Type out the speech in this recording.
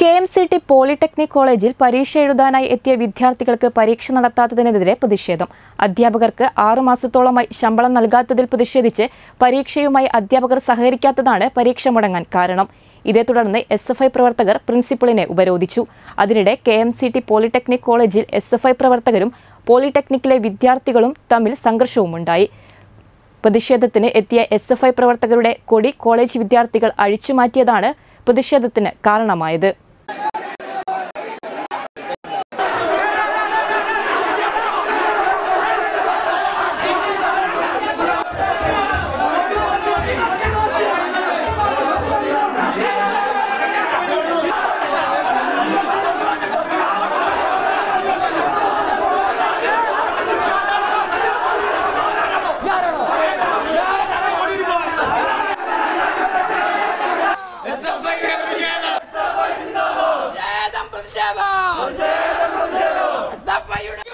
K M C T polytechnic കോളേജിൽ പരീക്ഷ എഴുതാനായി എത്തിയ വിദ്യാർത്ഥികൾക്ക് പരീക്ഷ നടത്താത്തതിനെതിരെ പ്രതിഷേധം അധ്യാപകർക്ക് ആറുമാസത്തോളമായി ശമ്പളം നൽകാത്തതിൽ പ്രതിഷേധിച്ച് പരീക്ഷയുമായി അധ്യാപകർ സഹകരിക്കാത്തതാണ് പരീക്ഷ മുടങ്ങാൻ കാരണം ഇതേ തുടർന്ന് എസ് എഫ് ഐ പ്രവർത്തകർ പ്രിൻസിപ്പളിനെ ഉപരോധിച്ചു അതിനിടെ K M C T polytechnic കോളേജിൽ എസ് എഫ് ഐ പ്രവർത്തകരും പോളിടെക്നിക്കിലെ വിദ്യാർത്ഥികളും തമ്മിൽ സംഘർഷവുമുണ്ടായി പ്രതിഷേധത്തിന് എത്തിയ എസ് എഫ് ഐ പ്രവർത്തകരുടെ കൊടി കോളേജ് വിദ്യാർത്ഥികൾ അഴിച്ചുമാറ്റിയതാണ് പ്രതിഷേധത്തിന് കാരണമായത് പ്രതിഷേധം പ്രതിഷേധം പ്രതിഷേധം